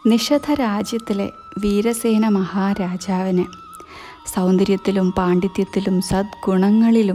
നിഷധ രാജ്യത്തിലെ വീരസേന മഹാരാജാവിന് സൗന്ദര്യത്തിലും പാണ്ഡിത്യത്തിലും സദ്ഗുണങ്ങളിലും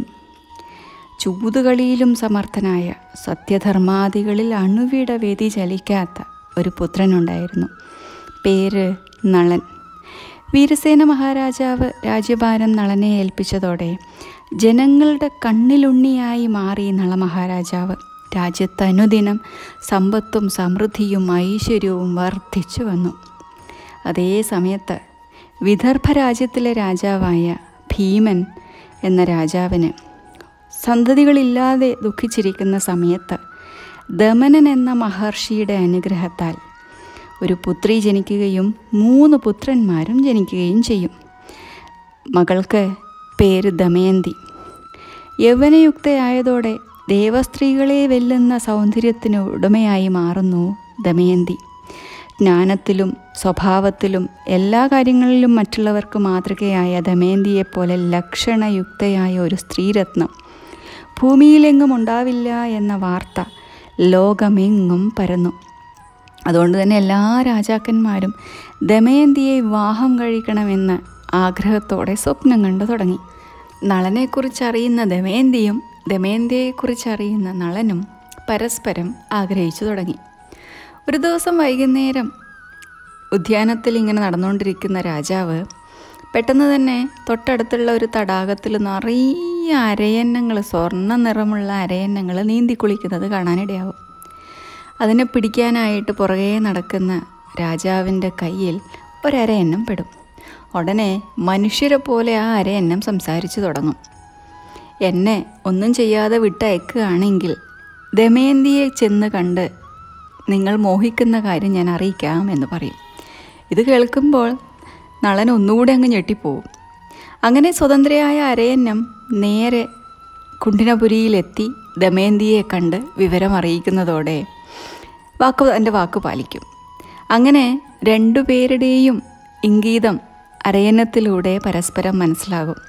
ചൂതുകളിയിലും സമർത്ഥനായ സത്യധർമാദികളിൽ അണുവിട വ്യതിചലിക്കാത്ത ഒരു പുത്രനുണ്ടായിരുന്നു പേര് നളൻ വീരസേന മഹാരാജാവ് രാജ്യഭാരം നളനെ ഏൽപ്പിച്ചതോടെ ജനങ്ങളുടെ കണ്ണിലുണ്ണിയായി മാറി നളമഹാരാജാവ് രാജ്യത്ത് അനുദിനം സമ്പത്തും സമൃദ്ധിയും ഐശ്വര്യവും വർദ്ധിച്ചു വന്നു അതേ സമയത്ത് വിദർഭ രാജ്യത്തിലെ രാജാവായ ഭീമൻ എന്ന രാജാവിന് സന്തതികളില്ലാതെ ദുഃഖിച്ചിരിക്കുന്ന സമയത്ത് ദമനൻ എന്ന മഹർഷിയുടെ അനുഗ്രഹത്താൽ ഒരു പുത്രി ജനിക്കുകയും മൂന്ന് പുത്രന്മാരും ജനിക്കുകയും ചെയ്യും മകൾക്ക് പേര് ദമയന്തി യൗവനയുക്തയായതോടെ ദേവസ്ത്രീകളെ വെല്ലുന്ന സൗന്ദര്യത്തിന് ഉടമയായി മാറുന്നു ദമയന്തി ജ്ഞാനത്തിലും സ്വഭാവത്തിലും എല്ലാ കാര്യങ്ങളിലും മറ്റുള്ളവർക്ക് മാതൃകയായ ദമയന്തിയെപ്പോലെ ലക്ഷണയുക്തയായ ഒരു സ്ത്രീരത്നം ഭൂമിയിലെങ്ങും ഉണ്ടാവില്ല എന്ന വാർത്ത ലോകമെങ്ങും പരന്നു അതുകൊണ്ട് തന്നെ എല്ലാ രാജാക്കന്മാരും ദമയന്തിയെ വിവാഹം കഴിക്കണമെന്ന് ആഗ്രഹത്തോടെ സ്വപ്നം കണ്ടു തുടങ്ങി നളനെക്കുറിച്ച് അറിയുന്ന ദമയന്തിയും ദമയന്തിയെക്കുറിച്ച് അറിയുന്ന നളനും പരസ്പരം ആഗ്രഹിച്ചു തുടങ്ങി ഒരു ദിവസം വൈകുന്നേരം ഉദ്യാനത്തിൽ ഇങ്ങനെ നടന്നുകൊണ്ടിരിക്കുന്ന രാജാവ് പെട്ടെന്ന് തന്നെ തൊട്ടടുത്തുള്ള ഒരു തടാകത്തിൽ നിറയെ അരയന്നങ്ങൾ സ്വർണ്ണ നിറമുള്ള അരയന്നങ്ങൾ നീന്തി കുളിക്കുന്നത് കാണാനിടയാവും അതിനെ പിടിക്കാനായിട്ട് പുറകെ നടക്കുന്ന രാജാവിൻ്റെ കയ്യിൽ ഒരരയന്നം പെടും ഉടനെ മനുഷ്യരെ പോലെ ആ അരയന്നം സംസാരിച്ചു തുടങ്ങും എന്നെ ഒന്നും ചെയ്യാതെ വിട്ടയക്കുകയാണെങ്കിൽ ദമയന്തിയെ ചെന്ന് കണ്ട് നിങ്ങൾ മോഹിക്കുന്ന കാര്യം ഞാൻ അറിയിക്കാം എന്ന് പറയും ഇത് കേൾക്കുമ്പോൾ നളൻ ഒന്നുകൂടെ അങ്ങ് ഞെട്ടിപ്പോവും അങ്ങനെ സ്വതന്ത്രയായ അരയന്നം നേരെ കുണ്ടിനപുരിയിലെത്തി ദമയന്തിയെ കണ്ട് വിവരം അറിയിക്കുന്നതോടെ വാക്ക് എൻ്റെ വാക്ക് പാലിക്കും അങ്ങനെ രണ്ടുപേരുടെയും ഇംഗീതം അരയന്നത്തിലൂടെ പരസ്പരം മനസ്സിലാകും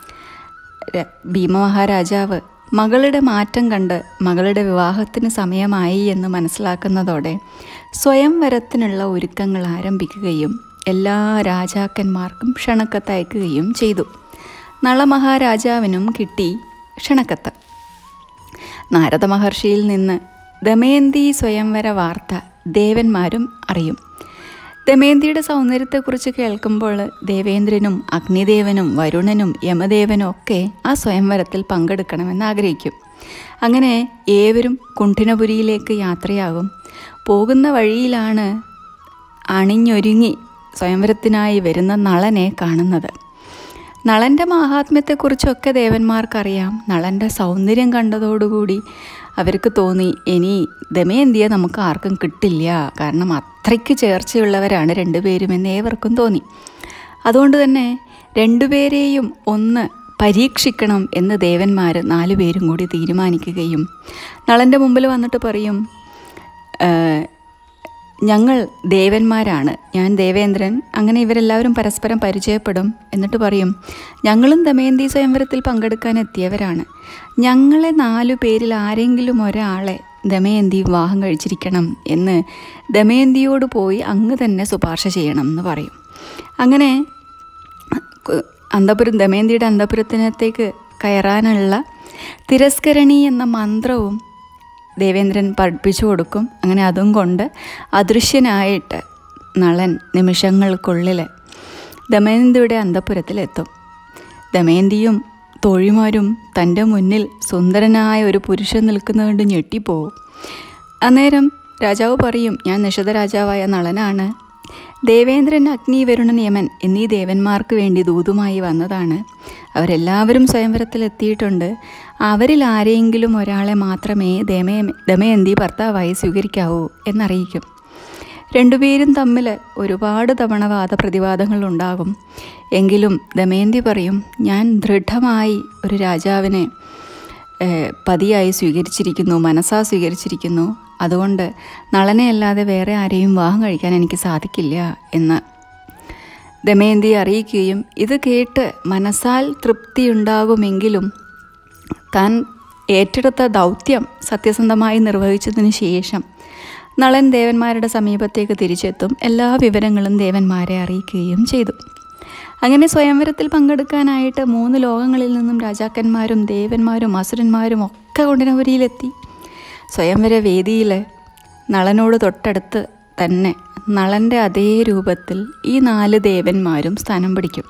ഭീമമഹാരാജാവ് മകളുടെ മാറ്റം കണ്ട് മകളുടെ വിവാഹത്തിന് സമയമായി എന്ന് മനസ്സിലാക്കുന്നതോടെ സ്വയംവരത്തിനുള്ള ഒരുക്കങ്ങൾ ആരംഭിക്കുകയും എല്ലാ രാജാക്കന്മാർക്കും ക്ഷണക്കത്ത് അയക്കുകയും ചെയ്തു നളമഹാരാജാവിനും കിട്ടി ക്ഷണക്കത്ത് നാരദ മഹർഷിയിൽ നിന്ന് ദമയന്തി സ്വയംവര വാർത്ത ദേവന്മാരും അറിയും ദമയന്തിയുടെ സൗന്ദര്യത്തെക്കുറിച്ച് കേൾക്കുമ്പോൾ ദേവേന്ദ്രനും അഗ്നിദേവനും വരുണനും യമദേവനും ഒക്കെ ആ സ്വയംവരത്തിൽ പങ്കെടുക്കണമെന്ന് ആഗ്രഹിക്കും അങ്ങനെ ഏവരും കുണ്ഠിനപുരിയിലേക്ക് യാത്രയാകും പോകുന്ന വഴിയിലാണ് അണിഞ്ഞൊരുങ്ങി സ്വയംവരത്തിനായി വരുന്ന നളനെ കാണുന്നത് നളൻ്റെ മാഹാത്മ്യത്തെക്കുറിച്ചൊക്കെ ദേവന്മാർക്കറിയാം നളൻ്റെ സൗന്ദര്യം കണ്ടതോടുകൂടി അവർക്ക് തോന്നി ഇനി ദമയന്തിയെ നമുക്ക് ആർക്കും കിട്ടില്ല കാരണം അത്രയ്ക്ക് ചേർച്ചയുള്ളവരാണ് രണ്ടുപേരുമെന്ന് ഏവർക്കും തോന്നി അതുകൊണ്ട് തന്നെ രണ്ടുപേരെയും ഒന്ന് പരീക്ഷിക്കണം എന്ന് ദേവന്മാർ നാലുപേരും കൂടി തീരുമാനിക്കുകയും നളൻ്റെ മുമ്പിൽ വന്നിട്ട് പറയും ഞങ്ങൾ ദേവന്മാരാണ് ഞാൻ ദേവേന്ദ്രൻ അങ്ങനെ ഇവരെല്ലാവരും പരസ്പരം പരിചയപ്പെടും എന്നിട്ട് പറയും ഞങ്ങളും ദമയന്തി സ്വയംവരത്തിൽ പങ്കെടുക്കാൻ എത്തിയവരാണ് ഞങ്ങളെ നാലു പേരിൽ ആരെങ്കിലും ഒരാളെ ദമയന്തി വിവാഹം കഴിച്ചിരിക്കണം എന്ന് ദമയന്തിയോട് പോയി അങ്ങ് തന്നെ ശുപാർശ ചെയ്യണം എന്ന് പറയും അങ്ങനെ അന്തപുരം ദമയന്തിയുടെ അന്തപുരത്തിനത്തേക്ക് കയറാനുള്ള തിരസ്കരണി എന്ന മന്ത്രവും ദേവേന്ദ്രൻ പഠിപ്പിച്ചു കൊടുക്കും അങ്ങനെ അതും കൊണ്ട് അദൃശ്യനായിട്ട് നളൻ നിമിഷങ്ങൾക്കുള്ളിൽ ദമയന്തിയുടെ അന്തപുരത്തിലെത്തും ദമയന്തിയും തോഴിമാരും തൻ്റെ മുന്നിൽ സുന്ദരനായ ഒരു പുരുഷൻ നിൽക്കുന്നത് കണ്ട് ഞെട്ടിപ്പോവും അന്നേരം രാജാവ് പറയും ഞാൻ നിഷധ രാജാവായ നളനാണ് ദേവേന്ദ്രൻ അഗ്നി വരുണൻ യമൻ എന്നീ ദേവന്മാർക്ക് വേണ്ടി ദൂതുമായി വന്നതാണ് അവരെല്ലാവരും സ്വയംവരത്തിലെത്തിയിട്ടുണ്ട് അവരിൽ ആരെങ്കിലും ഒരാളെ മാത്രമേ ദമയ ദമയന്തി ഭർത്താവായി സ്വീകരിക്കാവൂ എന്നറിയിക്കും രണ്ടുപേരും തമ്മിൽ ഒരുപാട് തവണ വാദപ്രതിവാദങ്ങൾ ഉണ്ടാകും എങ്കിലും ദമയന്തി പറയും ഞാൻ ദൃഢമായി ഒരു രാജാവിനെ പതിയായി സ്വീകരിച്ചിരിക്കുന്നു മനസ്സാ സ്വീകരിച്ചിരിക്കുന്നു അതുകൊണ്ട് നളനെ അല്ലാതെ വേറെ ആരെയും വിവാഹം കഴിക്കാൻ എനിക്ക് സാധിക്കില്ല എന്ന് ദമയന്തി അറിയിക്കുകയും ഇത് കേട്ട് മനസ്സാൽ തൃപ്തിയുണ്ടാകുമെങ്കിലും താൻ ഏറ്റെടുത്ത ദൗത്യം സത്യസന്ധമായി നിർവഹിച്ചതിന് ശേഷം നളൻ ദേവന്മാരുടെ സമീപത്തേക്ക് തിരിച്ചെത്തും എല്ലാ വിവരങ്ങളും ദേവന്മാരെ അറിയിക്കുകയും ചെയ്തു അങ്ങനെ സ്വയംവരത്തിൽ പങ്കെടുക്കാനായിട്ട് മൂന്ന് ലോകങ്ങളിൽ നിന്നും രാജാക്കന്മാരും ദേവന്മാരും അസുരന്മാരും ഒക്കെ കൊണ്ടിനപുരിയിലെത്തി സ്വയംവര വേദിയിൽ നളനോട് തൊട്ടടുത്ത് തന്നെ നളൻ്റെ അതേ രൂപത്തിൽ ഈ നാല് ദേവന്മാരും സ്ഥാനം പിടിക്കും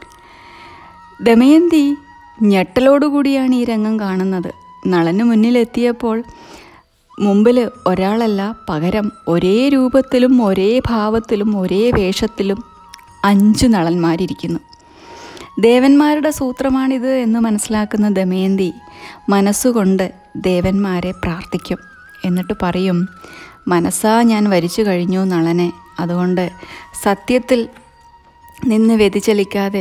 ദമയന്തി ഞെട്ടലോടുകൂടിയാണ് ഈ രംഗം കാണുന്നത് നളന് മുന്നിലെത്തിയപ്പോൾ മുമ്പിൽ ഒരാളല്ല പകരം ഒരേ രൂപത്തിലും ഒരേ ഭാവത്തിലും ഒരേ വേഷത്തിലും അഞ്ച് നളന്മാരിരിക്കുന്നു ദേവന്മാരുടെ സൂത്രമാണിത് എന്ന് മനസ്സിലാക്കുന്ന ദമയന്തി മനസ്സുകൊണ്ട് ദേവന്മാരെ പ്രാർത്ഥിക്കും എന്നിട്ട് പറയും മനസ്സാ ഞാൻ വരിച്ചു കഴിഞ്ഞു നളനെ അതുകൊണ്ട് സത്യത്തിൽ നിന്ന് വ്യതിചലിക്കാതെ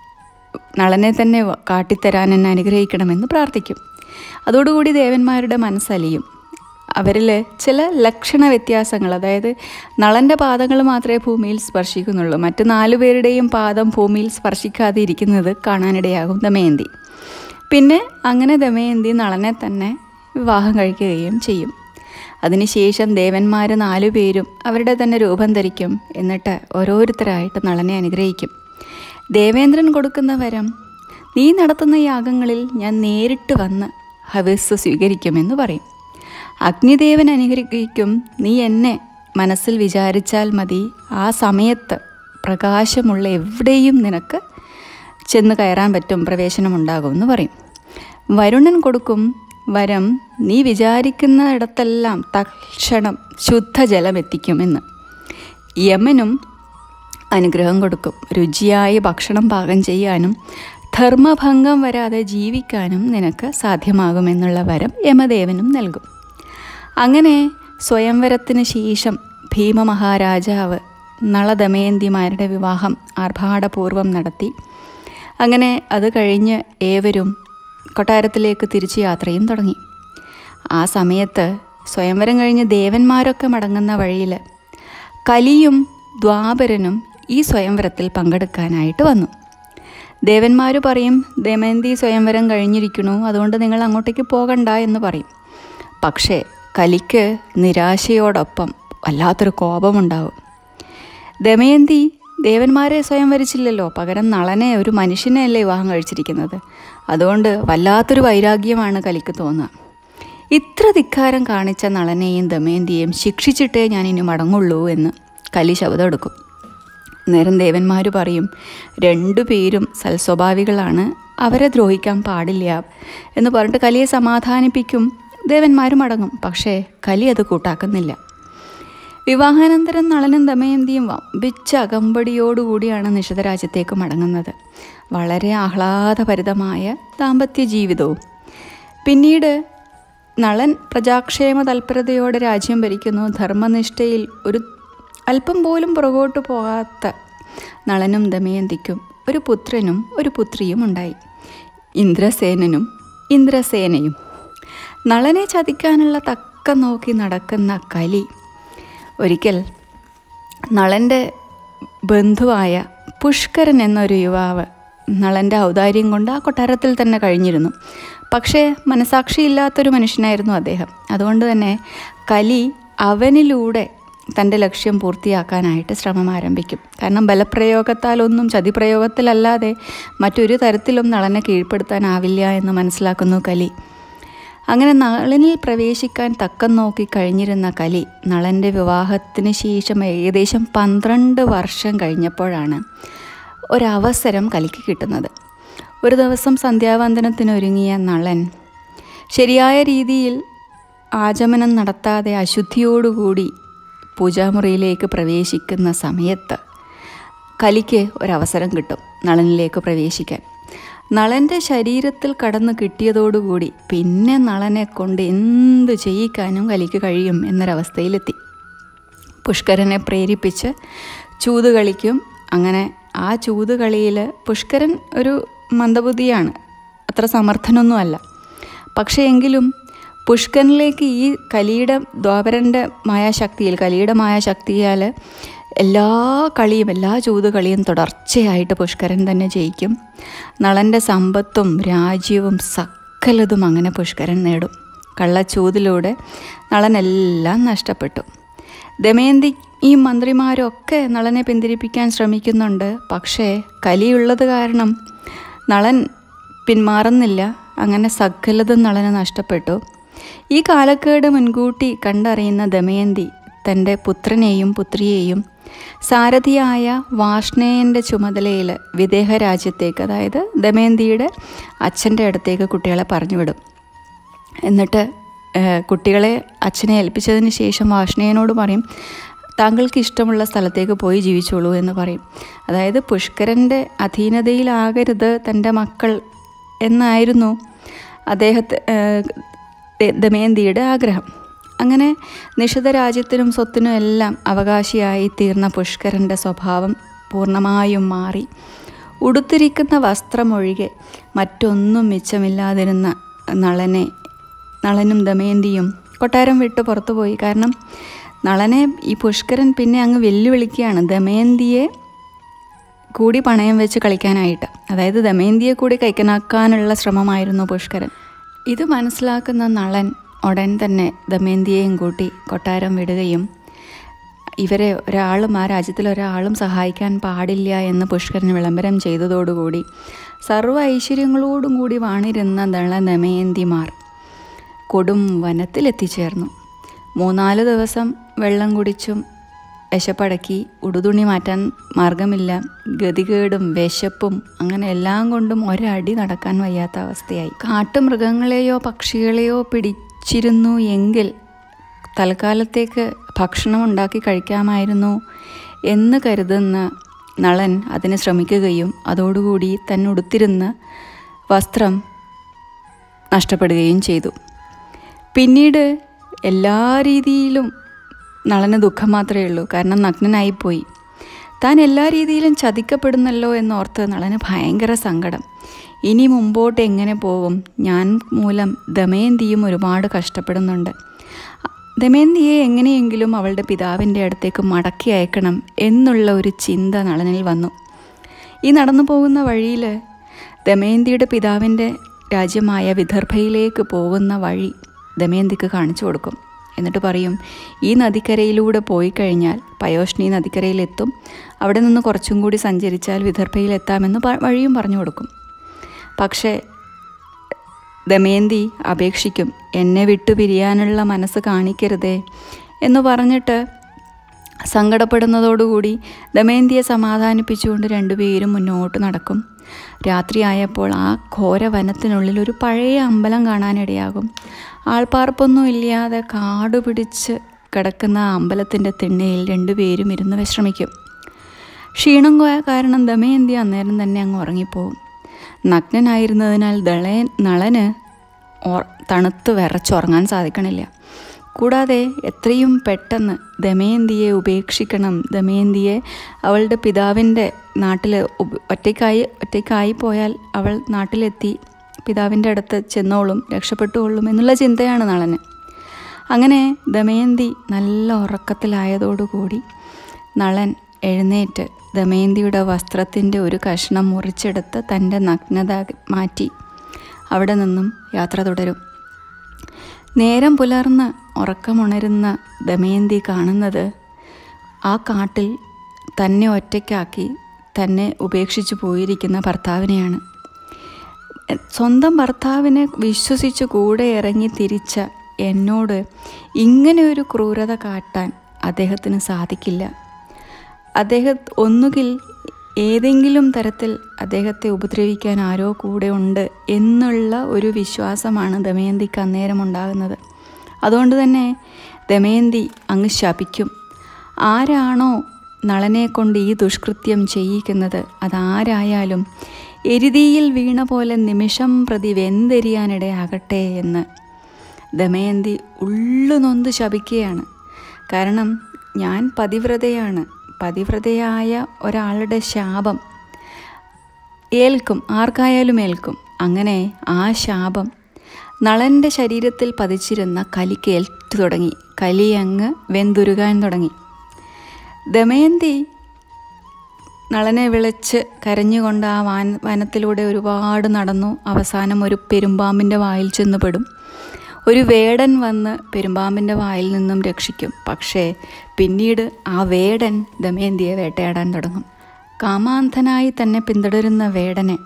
നളനെ തന്നെ വ- കാട്ടിത്തരാൻ എന്നെ അനുഗ്രഹിക്കണമെന്ന് പ്രാർത്ഥിക്കും അതോടുകൂടി ദേവന്മാരുടെ മനസ്സലിയും അവരിൽ ചില ലക്ഷണ വ്യത്യാസങ്ങൾ അതായത് നളൻ്റെ പാദങ്ങൾ മാത്രമേ ഭൂമിയിൽ സ്പർശിക്കുന്നുള്ളൂ മറ്റ് നാലു പേരുടെയും പാദം ഭൂമിയിൽ സ്പർശിക്കാതെ ഇരിക്കുന്നത് കാണാനിടയാകും ദമയന്തി പിന്നെ അങ്ങനെ ദമയന്തി നളനെ തന്നെ വിവാഹം കഴിക്കുകയും ചെയ്യും അതിനുശേഷം ദേവന്മാർ നാലു പേരും അവരുടെ തന്നെ രൂപം ധരിക്കും എന്നിട്ട് ഓരോരുത്തരായിട്ട് നളനെ അനുഗ്രഹിക്കും ദേവേന്ദ്രൻ കൊടുക്കുന്ന വരം നീ നടത്തുന്ന യാഗങ്ങളിൽ ഞാൻ നേരിട്ട് വന്ന് ഹവിസ് സ്വീകരിക്കുമെന്ന് പറയും അഗ്നിദേവൻ അനുഗ്രഹിക്കും നീ എന്നെ മനസ്സിൽ വിചാരിച്ചാൽ മതി ആ സമയത്ത് പ്രകാശമുള്ള എവിടെയും നിനക്ക് ചെന്ന് കയറാൻ പറ്റും പ്രവേശനമുണ്ടാകുമെന്ന് പറയും വരുണൻ കൊടുക്കും വരം നീ വിചാരിക്കുന്നിടത്തെല്ലാം തക്ഷണം ശുദ്ധജലം എത്തിക്കുമെന്ന് യമനും അനുഗ്രഹം കൊടുക്കും രുചിയായ ഭക്ഷണം പാകം ചെയ്യാനും ധർമ്മഭംഗം വരാതെ ജീവിക്കാനും നിനക്ക് സാധ്യമാകുമെന്നുള്ള വരം യമദേവനും നൽകും അങ്ങനെ സ്വയംവരത്തിന് ശേഷം ഭീമമഹാരാജാവ് നളദമയന്തിമാരുടെ വിവാഹം ആർഭാടപൂർവം നടത്തി അങ്ങനെ അത് കഴിഞ്ഞ് ഏവരും കൊട്ടാരത്തിലേക്ക് തിരിച്ച് യാത്രയും തുടങ്ങി ആ സമയത്ത് സ്വയംവരം കഴിഞ്ഞ് ദേവന്മാരൊക്കെ മടങ്ങുന്ന വഴിയിൽ കലിയും ദ്വാപരനും ഈ സ്വയംവരത്തിൽ പങ്കെടുക്കാനായിട്ട് വന്നു ദേവന്മാർ പറയും ദമയന്തി സ്വയംവരം കഴിഞ്ഞിരിക്കണു അതുകൊണ്ട് നിങ്ങൾ അങ്ങോട്ടേക്ക് പോകണ്ട എന്ന് പറയും പക്ഷേ കലിക്ക് നിരാശയോടൊപ്പം വല്ലാത്തൊരു കോപമുണ്ടാവും ദമയന്തി ദേവന്മാരെ സ്വയം വരിച്ചില്ലല്ലോ പകരം നളനെ ഒരു മനുഷ്യനെയല്ലേ വിവാഹം കഴിച്ചിരിക്കുന്നത് അതുകൊണ്ട് വല്ലാത്തൊരു വൈരാഗ്യമാണ് കലിക്ക് തോന്നുക ഇത്ര ധിക്കാരം കാണിച്ച നളനെയും ദമയന്തിയെയും ശിക്ഷിച്ചിട്ടേ ഞാൻ ഇനി മടങ്ങുള്ളൂ എന്ന് കലി ശബ്ദമെടുക്കും നേരം ദേവന്മാർ പറയും രണ്ടുപേരും സൽസ്വഭാവികളാണ് അവരെ ദ്രോഹിക്കാൻ പാടില്ല എന്ന് പറഞ്ഞിട്ട് കലിയെ സമാധാനിപ്പിക്കും ദേവന്മാരും അടങ്ങും പക്ഷേ കലി അത് കൂട്ടാക്കുന്നില്ല വിവാഹാനന്തരം നളനും ദമയന്തിയും വമ്പിച്ച അകമ്പടിയോടുകൂടിയാണ് നിഷിതരാജ്യത്തേക്ക് മടങ്ങുന്നത് വളരെ ആഹ്ലാദഭരിതമായ ദാമ്പത്യ ജീവിതവും പിന്നീട് നളൻ പ്രജാക്ഷേമ തൽപരതയോടെ രാജ്യം ഭരിക്കുന്നു ധർമ്മനിഷ്ഠയിൽ ഒരു അല്പം പോലും പുറകോട്ട് പോകാത്ത നളനും ദമയന്തിക്കും ഒരു പുത്രനും ഒരു പുത്രിയും ഉണ്ടായി ഇന്ദ്രസേനനും ഇന്ദ്രസേനയും നളനെ ചതിക്കാനുള്ള തക്കം നോക്കി നടക്കുന്ന കലി ഒരിക്കൽ നളൻ്റെ ബന്ധുവായ പുഷ്കരൻ എന്നൊരു യുവാവ് നളൻ്റെ ഔദാര്യം കൊണ്ട് ആ കൊട്ടാരത്തിൽ തന്നെ കഴിഞ്ഞിരുന്നു പക്ഷേ മനസാക്ഷിയില്ലാത്തൊരു മനുഷ്യനായിരുന്നു അദ്ദേഹം അതുകൊണ്ട് തന്നെ കലി അവനിലൂടെ തൻ്റെ ലക്ഷ്യം പൂർത്തിയാക്കാനായിട്ട് ശ്രമം ആരംഭിക്കും കാരണം ബലപ്രയോഗത്താലൊന്നും ചതിപ്രയോഗത്തിലല്ലാതെ മറ്റൊരു തരത്തിലും നളനെ കീഴ്പ്പെടുത്താനാവില്ല എന്ന് മനസ്സിലാക്കുന്നു കലി അങ്ങനെ നളനിൽ പ്രവേശിക്കാൻ തക്കം നോക്കി കഴിഞ്ഞിരുന്ന കലി നളൻ്റെ വിവാഹത്തിന് ശേഷം ഏകദേശം പന്ത്രണ്ട് വർഷം കഴിഞ്ഞപ്പോഴാണ് ഒരവസരം കലിക്ക് കിട്ടുന്നത് ഒരു ദിവസം സന്ധ്യാവന്ദനത്തിനൊരുങ്ങിയ നളൻ ശരിയായ രീതിയിൽ ആചമനം നടത്താതെ അശുദ്ധിയോടുകൂടി പൂജാമുറിയിലേക്ക് പ്രവേശിക്കുന്ന സമയത്ത് കലിക്ക് ഒരവസരം കിട്ടും നളനിലേക്ക് പ്രവേശിക്കാൻ നളൻ്റെ ശരീരത്തിൽ കടന്നു കിട്ടിയതോടുകൂടി പിന്നെ നളനെ കൊണ്ട് എന്ത് ചെയ്യിക്കാനും കലിക്ക് കഴിയും എന്നൊരവസ്ഥയിലെത്തി പുഷ്കരനെ പ്രേരിപ്പിച്ച് ചൂത് കളിക്കും അങ്ങനെ ആ ചൂത് കളിയിൽ പുഷ്കരൻ ഒരു മന്ദബുദ്ധിയാണ് അത്ര സമർത്ഥനൊന്നുമല്ല പക്ഷേ എങ്കിലും പുഷ്കരനിലേക്ക് ഈ കലിയുടെ ദ്വാപരൻ്റെ മായാശക്തിയിൽ കലിയുടെ മായാശക്തിയാൽ എല്ലാ കളിയും എല്ലാ ചൂതുകളിയും തുടർച്ചയായിട്ട് പുഷ്കരൻ തന്നെ ജയിക്കും നളൻ്റെ സമ്പത്തും രാജ്യവും സകലതും അങ്ങനെ പുഷ്കരൻ നേടും കള്ളച്ചൂതിലൂടെ നളനെല്ലാം നഷ്ടപ്പെട്ടു ദമയന്തിയും മന്ത്രിമാരും ഒക്കെ നളനെ പിന്തിരിപ്പിക്കാൻ ശ്രമിക്കുന്നുണ്ട് പക്ഷേ കലിയുള്ളത് കാരണം നളൻ പിന്മാറുന്നില്ല അങ്ങനെ സകലതും നളന് നഷ്ടപ്പെട്ടു ഈ കാലക്കേട് മുൻകൂട്ടി കണ്ടറിയുന്ന ദമയന്തി തൻ്റെ പുത്രനെയും പുത്രിയെയും സാരഥിയായ വാഷ്ണേയൻ്റെ ചുമതലയിൽ വിദേഹ രാജ്യത്തേക്ക് അതായത് ദമയന്തിയുടെ അച്ഛൻ്റെ അടുത്തേക്ക് കുട്ടികളെ പറഞ്ഞുവിടും എന്നിട്ട് ഏഹ്, കുട്ടികളെ അച്ഛനെ ഏൽപ്പിച്ചതിന് ശേഷം വാഷ്ണേയനോട് പറയും താങ്കൾക്ക് ഇഷ്ടമുള്ള സ്ഥലത്തേക്ക് പോയി ജീവിച്ചോളൂ എന്ന് പറയും അതായത് പുഷ്കരൻ്റെ അധീനതയിലാകരുത് തൻ്റെ മക്കൾ എന്നായിരുന്നു അദ്ദേഹത്തെ ഏഹ്, ദ- ദമയന്തിയുടെ ആഗ്രഹം അങ്ങനെ നിഷിത രാജ്യത്തിനും സ്വത്തിനും എല്ലാം അവകാശിയായി തീർന്ന പുഷ്കരൻ്റെ സ്വഭാവം പൂർണ്ണമായും മാറി ഉടുത്തിരിക്കുന്ന വസ്ത്രമൊഴികെ മറ്റൊന്നും മിച്ചമില്ലാതിരുന്ന നളനെ നളനും ദമയന്തിയും കൊട്ടാരം വിട്ട് പുറത്തുപോയി കാരണം നളനെ ഈ പുഷ്കരൻ പിന്നെ അങ്ങ് വെല്ലുവിളിക്കുകയാണ് ദമയന്തിയെ കൂടി പണയം വെച്ച് കളിക്കാനായിട്ട് അതായത് ദമയന്തിയെ കൂടി കൈക്കനാക്കാനുള്ള ശ്രമമായിരുന്നു പുഷ്കരൻ ഇത് മനസ്സിലാക്കുന്ന നളൻ ഉടൻ തന്നെ ദമയന്തിയെയും കൂട്ടി കൊട്ടാരം വിടുകയും ഇവരെ ഒരാളും ആ രാജ്യത്തിൽ ഒരാളും സഹായിക്കാൻ പാടില്ല എന്ന് പുഷ്കരന് വിളംബരം ചെയ്തതോടുകൂടി സർവ്വ ഐശ്വര്യങ്ങളോടും കൂടി വാണിരുന്ന ദള ദമയന്തിമാർ കൊടും വനത്തിലെത്തിച്ചേർന്നു മൂന്നാല് ദിവസം വെള്ളം കുടിച്ചും വിശപ്പടക്കി ഉടുതുണി മാറ്റാൻ മാർഗമില്ല ഗതികേടും വിശപ്പും അങ്ങനെ എല്ലാം കൊണ്ടും ഒരടി നടക്കാൻ വയ്യാത്ത അവസ്ഥയായി കാട്ടുമൃഗങ്ങളെയോ പക്ഷികളെയോ പിടിച്ചിരുന്നു എങ്കിൽ തൽക്കാലത്തേക്ക് ഭക്ഷണം ഉണ്ടാക്കി കഴിക്കാമായിരുന്നു എന്ന് കരുതുന്ന നളൻ അതിന് ശ്രമിക്കുകയും അതോടുകൂടി തന്നുടുത്തിരുന്ന വസ്ത്രം നഷ്ടപ്പെടുകയും ചെയ്തു പിന്നീട് എല്ലാ രീതിയിലും നളന് ദുഃഖം മാത്രമേ ഉള്ളൂ കാരണം നഗ്നനായിപ്പോയി താൻ എല്ലാ രീതിയിലും ചതിക്കപ്പെടുന്നല്ലോ എന്നോർത്ത് നളന് ഭയങ്കര സങ്കടം ഇനി മുമ്പോട്ട് എങ്ങനെ പോകും ഞാൻ മൂലം ദമയന്തിയും ഒരുപാട് കഷ്ടപ്പെടുന്നുണ്ട് ദമയന്തിയെ എങ്ങനെയെങ്കിലും അവളുടെ പിതാവിൻ്റെ അടുത്തേക്ക് മടക്കി അയക്കണം എന്നുള്ള ഒരു ചിന്ത നളനിൽ വന്നു ഈ നടന്നു പോകുന്ന വഴിയിൽ ദമയന്തിയുടെ പിതാവിൻ്റെ രാജ്യമായ വിദർഭയിലേക്ക് പോകുന്ന വഴി ദമയന്തിക്ക് കാണിച്ചു കൊടുക്കും എന്നിട്ട് പറയും ഈ നദിക്കരയിലൂടെ പോയി കഴിഞ്ഞാൽ പയോഷ്ണി നദിക്കരയിലെത്തും അവിടെ നിന്ന് കുറച്ചും കൂടി സഞ്ചരിച്ചാൽ വിദർഭയിലെത്താമെന്ന് പ- വഴിയും പറഞ്ഞു കൊടുക്കും പക്ഷേ ദമയന്തി അപേക്ഷിക്കും എന്നെ വിട്ടു പിരിയാനുള്ള മനസ്സ് കാണിക്കരുതേ എന്ന് പറഞ്ഞിട്ട് സങ്കടപ്പെടുന്നതോടുകൂടി ദമയന്തിയെ സമാധാനിപ്പിച്ചുകൊണ്ട് രണ്ടുപേരും മുന്നോട്ട് നടക്കും രാത്രിയായപ്പോൾ ആ ഘോര വനത്തിനുള്ളിൽ ഒരു പഴയ അമ്പലം കാണാനിടയാകും ആൾപ്പാർപ്പൊന്നും ഇല്ലാതെ കാട് പിടിച്ച് കിടക്കുന്ന ആ അമ്പലത്തിൻ്റെ തിണ്ണയിൽ രണ്ടുപേരും ഇരുന്ന് വിശ്രമിക്കും ക്ഷീണം കോയ കാരണം ദമയന്തി അന്നേരം തന്നെ അങ്ങ് ഉറങ്ങിപ്പോവും നഗ്നനായിരുന്നതിനാൽ ദളയ നളന് ഓർ- തണുത്ത് വിറച്ചുറങ്ങാൻ സാധിക്കണില്ല കൂടാതെ എത്രയും പെട്ടെന്ന് ദമയന്തിയെ ഉപേക്ഷിക്കണം ദമയന്തിയെ അവളുടെ പിതാവിൻ്റെ നാട്ടിൽ ഉപ- ഒറ്റയ്ക്കായി ഒറ്റയ്ക്കായി പോയാൽ അവൾ നാട്ടിലെത്തി പിതാവിൻ്റെ അടുത്ത് ചെന്നോളും രക്ഷപ്പെട്ടുകൊള്ളും എന്നുള്ള ചിന്തയാണ് നളന് അങ്ങനെ ദമയന്തി നല്ല ഉറക്കത്തിലായതോടുകൂടി നളൻ എഴുന്നേറ്റ് ദമയന്തിയുടെ വസ്ത്രത്തിൻ്റെ ഒരു കഷ്ണം മുറിച്ചെടുത്ത് തൻ്റെ നഗ്നത മാറ്റി അവിടെ നിന്നും യാത്ര തുടരും നേരം പുലർന്ന് ഉറക്കമുണരുന്ന ദമയന്തി കാണുന്നത് ആ കാട്ടിൽ തന്നെ ഒറ്റയ്ക്കാക്കി തന്നെ ഉപേക്ഷിച്ചു പോയിരിക്കുന്ന ഭർത്താവിനെയാണ് സ്വന്തം ഭർത്താവിനെ വിശ്വസിച്ച് കൂടെ ഇറങ്ങി തിരിച്ച എന്നോട് ഇങ്ങനെ ഒരു ക്രൂരത കാട്ടാൻ അദ്ദേഹത്തിന് സാധിക്കില്ല അദ്ദേഹം ഒന്നുകിൽ ഏതെങ്കിലും തരത്തിൽ അദ്ദേഹത്തെ ഉപദ്രവിക്കാൻ ആരോ കൂടെ ഉണ്ട് എന്നുള്ള ഒരു വിശ്വാസമാണ് ദമയന്തിക്ക് അന്നേരം ഉണ്ടാകുന്നത് അതുകൊണ്ട് തന്നെ ദമയന്തി അങ്ങ് ശപിക്കും ആരാണോ നളനെ കൊണ്ട് ഈ ദുഷ്കൃത്യം ചെയ്യിക്കുന്നത് അതാരായാലും എരുതിയിൽ വീണ പോലെ നിമിഷം പ്രതി വെന്തെരിയാനിടയാകട്ടെ എന്ന് ദമയന്തി ഉള്ളു നൊന്ത് ശപിക്കുകയാണ് കാരണം ഞാൻ പതിവ്രതയാണ് പതിവ്രതയായ ഒരാളുടെ ശാപം ഏൽക്കും ആർക്കായാലും ഏൽക്കും അങ്ങനെ ആ ശാപം നളൻ്റെ ശരീരത്തിൽ പതിച്ചിരുന്ന കലിക്ക് ഏൽറ്റു തുടങ്ങി കലി അങ്ങ് വെന്തുരുകാൻ തുടങ്ങി ദമയന്തി നളനെ വിളിച്ച് കരഞ്ഞുകൊണ്ട് ആ വാൻ വനത്തിലൂടെ ഒരുപാട് നടന്നു അവസാനം ഒരു പെരുമ്പാമ്പിൻ്റെ വായിൽ ചെന്ന് പെടും ഒരു വേടൻ വന്ന് പെരുമ്പാമ്പിൻ്റെ വായിൽ നിന്നും രക്ഷിക്കും പക്ഷേ പിന്നീട് ആ വേടൻ ദമയന്തിയെ വേട്ടയാടാൻ തുടങ്ങും കാമാന്ധനായി തന്നെ പിന്തുടരുന്ന വേടനെ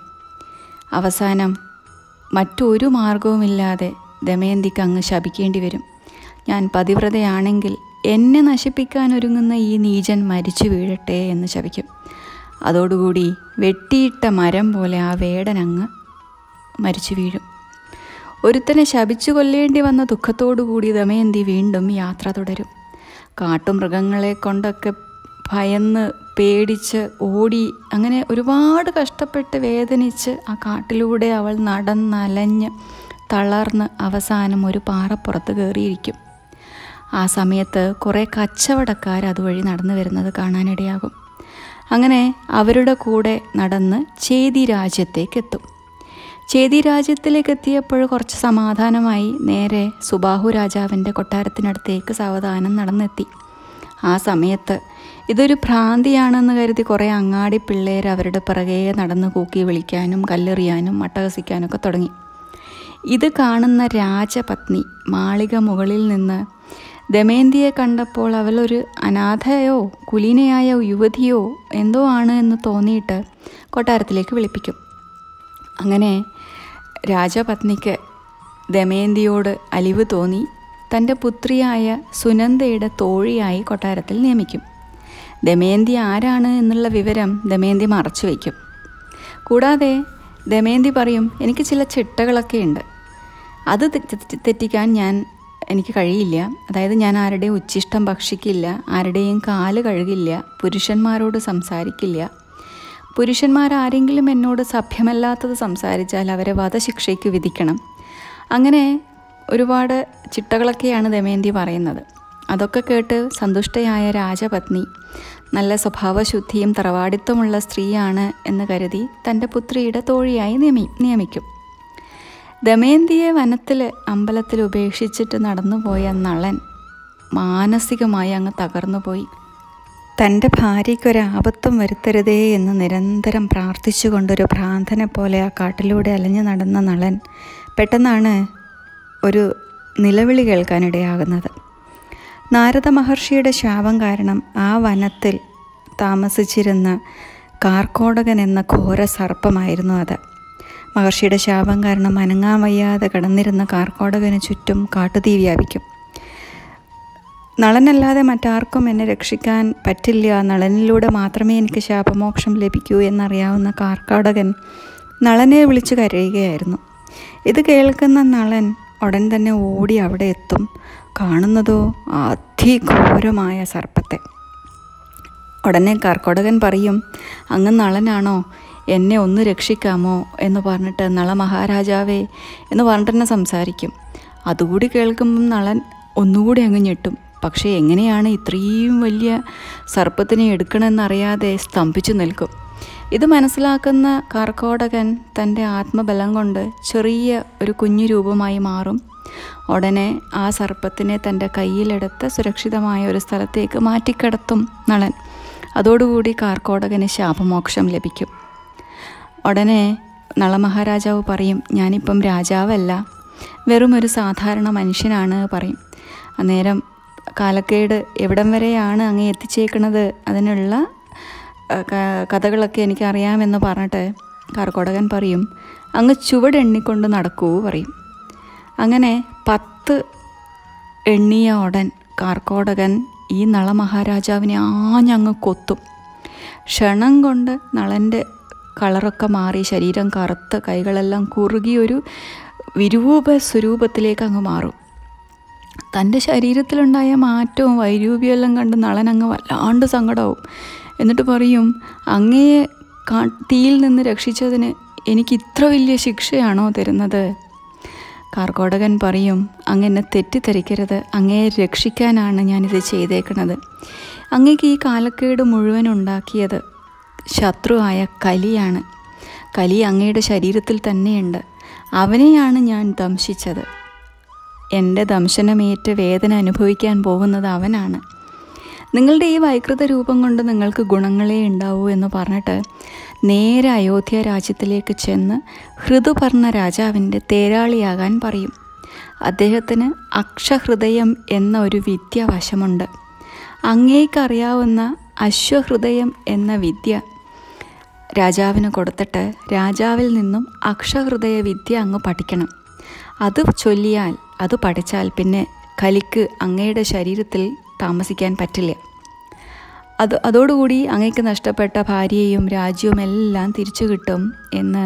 അവസാനം മറ്റൊരു മാർഗവുമില്ലാതെ ദമയന്തിക്ക് അങ്ങ് ശപിക്കേണ്ടി വരും ഞാൻ പതിവ്രതയാണെങ്കിൽ എന്നെ നശിപ്പിക്കാൻ ഒരുങ്ങുന്ന ഈ നീചൻ മരിച്ചു വീഴട്ടെ എന്ന് ശപിക്കും അതോടുകൂടി വെട്ടിയിട്ട മരം പോലെ ആ വേടൻ അങ്ങ് മരിച്ചു വീഴും ഒരുത്തനെ ശപിച്ചു കൊല്ലേണ്ടി വന്ന ദുഃഖത്തോടുകൂടി ദമയന്തി വീണ്ടും യാത്ര തുടരും കാട്ടുമൃഗങ്ങളെ കൊണ്ടൊക്കെ ഭയന്ന് പേടിച്ച് ഓടി അങ്ങനെ ഒരുപാട് കഷ്ടപ്പെട്ട് വേദനിച്ച് ആ കാട്ടിലൂടെ അവൾ നടന്നലഞ്ഞ് തളർന്ന് അവസാനം ഒരു പാറപ്പുറത്ത് കയറിയിരിക്കും ആ സമയത്ത് കുറേ കച്ചവടക്കാർ അതുവഴി നടന്നു വരുന്നത് കാണാനിടയാകും അങ്ങനെ അവരുടെ കൂടെ നടന്ന് ചേതി രാജ്യത്തേക്കെത്തും ചേതി രാജ്യത്തിലേക്ക് എത്തിയപ്പോൾ കുറച്ച് സമാധാനമായി നേരെ സുബാഹു രാജാവിൻ്റെ കൊട്ടാരത്തിനടുത്തേക്ക് സാവധാനം നടന്നെത്തി ആ സമയത്ത് ഇതൊരു ഭ്രാന്തിയാണെന്ന് കരുതി കുറേ അങ്ങാടി പിള്ളേർ അവരുടെ പിറകെ നടന്ന് കൂക്കി വിളിക്കാനും കല്ലെറിയാനും മട്ടഹസിക്കാനൊക്കെ തുടങ്ങി ഇത് കാണുന്ന രാജപത്നി മാളിക മുകളിൽ നിന്ന് ദമയന്തിയെ കണ്ടപ്പോൾ അവളൊരു അനാഥയോ കുലീനയായ യുവതിയോ എന്തോ ആണ് എന്ന് തോന്നിയിട്ട് കൊട്ടാരത്തിലേക്ക് വിളിപ്പിക്കും അങ്ങനെ രാജപത്നിക്ക് ദമയന്തിയോട് അലിവ് തോന്നി തൻ്റെ പുത്രിയായ സുനന്ദയുടെ തോഴിയായി കൊട്ടാരത്തിൽ നിയമിക്കും ദമയന്തി ആരാണ് എന്നുള്ള വിവരം ദമയന്തി മറച്ചു വയ്ക്കും കൂടാതെ ദമയന്തി പറയും എനിക്ക് ചില ചിട്ടകളൊക്കെ ഉണ്ട് അത് തെറ്റി- തെറ്റിക്കാൻ ഞാൻ എനിക്ക് കഴിയില്ല അതായത് ഞാൻ ആരുടെയും ഉച്ചിഷ്ടം ഭക്ഷിക്കില്ല ആരുടെയും കാല് കഴുകില്ല പുരുഷന്മാരോട് സംസാരിക്കില്ല പുരുഷന്മാരാരെങ്കിലും എന്നോട് സഭ്യമല്ലാത്തത് സംസാരിച്ചാൽ അവരെ വധശിക്ഷയ്ക്ക് വിധിക്കണം അങ്ങനെ ഒരുപാട് ചിട്ടകളൊക്കെയാണ് ദമയന്തി പറയുന്നത് അതൊക്കെ കേട്ട് സന്തുഷ്ടയായ രാജപത്നി നല്ല സ്വഭാവശുദ്ധിയും തറവാടിത്വമുള്ള സ്ത്രീയാണ് എന്ന് കരുതി തൻ്റെ പുത്രിയുടെ തോഴിയായി നിയമി നിയമിക്കും ദമയന്തിയെ വനത്തിൽ അമ്പലത്തിൽ ഉപേക്ഷിച്ചിട്ട് നടന്നുപോയ നളൻ മാനസികമായി അങ്ങ് തകർന്നുപോയി തൻ്റെ ഭാര്യയ്ക്കൊരാപത്തും വരുത്തരുതേ എന്ന് നിരന്തരം പ്രാർത്ഥിച്ചുകൊണ്ടൊരു ഭ്രാന്തനെ പോലെ ആ കാട്ടിലൂടെ അലഞ്ഞു നടന്ന നളൻ പെട്ടെന്നാണ് ഒരു നിലവിളി കേൾക്കാനിടയാകുന്നത് നാരദ മഹർഷിയുടെ ശാപം കാരണം ആ വനത്തിൽ താമസിച്ചിരുന്ന കാർക്കോടകൻ എന്ന ഘോര സർപ്പമായിരുന്നു അത് മഹർഷിയുടെ ശാപം കാരണം അനങ്ങാൻ വയ്യാതെ കിടന്നിരുന്ന കാർക്കോടകന് ചുറ്റും കാട്ടുതീ വ്യാപിക്കും നളനല്ലാതെ മറ്റാർക്കും എന്നെ രക്ഷിക്കാൻ പറ്റില്ല നളനിലൂടെ മാത്രമേ എനിക്ക് ശാപമോക്ഷം ലഭിക്കൂ എന്നറിയാവുന്ന കാർക്കാടകൻ നളനെ വിളിച്ചു കരയുകയായിരുന്നു ഇത് കേൾക്കുന്ന നളൻ ഉടൻ തന്നെ ഓടി അവിടെ എത്തും കാണുന്നതോ അതിഘോരമായ സർപ്പത്തെ ഉടനെ കർക്കോടകൻ പറയും അങ്ങ് നളനാണോ എന്നെ ഒന്ന് രക്ഷിക്കാമോ എന്ന് പറഞ്ഞിട്ട് നള മഹാരാജാവേ എന്ന് പറഞ്ഞിട്ട് തന്നെ സംസാരിക്കും അതുകൂടി കേൾക്കുമ്പം നളൻ ഒന്നുകൂടി അങ്ങ് ഞെട്ടും പക്ഷേ എങ്ങനെയാണ് ഇത്രയും വലിയ സർപ്പത്തിനെ എടുക്കണമെന്നറിയാതെ സ്തംഭിച്ചു നിൽക്കും ഇത് മനസ്സിലാക്കുന്ന കാർക്കോടകൻ തൻ്റെ ആത്മബലം കൊണ്ട് ചെറിയ ഒരു കുഞ്ഞു രൂപമായി മാറും ഉടനെ ആ സർപ്പത്തിനെ തൻ്റെ കയ്യിലെടുത്ത് സുരക്ഷിതമായ ഒരു സ്ഥലത്തേക്ക് മാറ്റിക്കിടത്തും നളൻ അതോടുകൂടി കാർക്കോടകന് ശാപമോക്ഷം ലഭിക്കും ഉടനെ നളമഹാരാജാവ് പറയും ഞാനിപ്പം രാജാവല്ല വെറും ഒരു സാധാരണ മനുഷ്യനാണ് പറയും അന്നേരം കാലക്കേട് എവിടം വരെയാണ് അങ്ങ് എത്തിച്ചേക്കണത് അതിനുള്ള ആ, ക- കഥകളൊക്കെ എനിക്കറിയാമെന്ന് പറഞ്ഞിട്ട് കാർക്കോടകൻ പറയും അങ്ങ് ചുവടെണ്ണിക്കൊണ്ട് നടക്കൂ പറയും അങ്ങനെ പത്ത് എണ്ണിയ ഉടൻ കാർക്കോടകൻ ഈ നളമഹാരാജാവിനെ ആഞ്ഞങ്ങ് കൊത്തും ക്ഷണം കൊണ്ട് നളൻ്റെ കളറൊക്കെ മാറി ശരീരം കറുത്ത് കൈകളെല്ലാം കുറുകി ഒരു വിരൂപ സ്വരൂപത്തിലേക്ക് അങ്ങ് മാറും തൻ്റെ ശരീരത്തിലുണ്ടായ മാറ്റവും വൈരൂപ്യമെല്ലാം കണ്ട് നളൻ അങ്ങ് വല്ലാണ്ട് സങ്കടമാവും എന്നിട്ട് പറയും അങ്ങയെ കാ തീയിൽ നിന്ന് രക്ഷിച്ചതിന് എനിക്ക് ഇത്ര വലിയ ശിക്ഷയാണോ തരുന്നത് കാർക്കോടകൻ പറയും അങ്ങനെ തെറ്റിദ്ധരിക്കരുത് അങ്ങയെ രക്ഷിക്കാനാണ് ഞാനിത് ചെയ്തേക്കണത് അങ്ങേക്ക് ഈ കാലക്കേട് മുഴുവൻ ഉണ്ടാക്കിയത് ശത്രുവായ കലിയാണ് കലി അങ്ങയുടെ ശരീരത്തിൽ തന്നെയുണ്ട് അവനെയാണ് ഞാൻ ദംശിച്ചത് എൻ്റെ ദംശനമേറ്റ് വേദന അനുഭവിക്കാൻ പോകുന്നത് അവനാണ് നിങ്ങളുടെ ഈ വൈകൃത രൂപം കൊണ്ട് നിങ്ങൾക്ക് ഗുണങ്ങളേ ഉണ്ടാവൂ എന്ന് പറഞ്ഞിട്ട് നേരെ അയോധ്യ രാജ്യത്തിലേക്ക് ചെന്ന് ഹൃദുപർണ രാജാവിൻ്റെ തേരാളിയാകാൻ പറയും അദ്ദേഹത്തിന് അക്ഷഹൃദയം എന്ന ഒരു വിദ്യ വശമുണ്ട് അങ്ങേക്കറിയാവുന്ന അശ്വഹൃദയം എന്ന വിദ്യ രാജാവിന് കൊടുത്തിട്ട് രാജാവിൽ നിന്നും അക്ഷഹൃദയ വിദ്യ അങ്ങ് പഠിക്കണം അത് ചൊല്ലിയാൽ അത് പഠിച്ചാൽ പിന്നെ കലിക്ക് അങ്ങയുടെ ശരീരത്തിൽ താമസിക്കാൻ പറ്റില്ല അത് അതോടുകൂടി അങ്ങയ്ക്ക് നഷ്ടപ്പെട്ട ഭാര്യയും രാജ്യവും എല്ലാം തിരിച്ചു കിട്ടും എന്ന്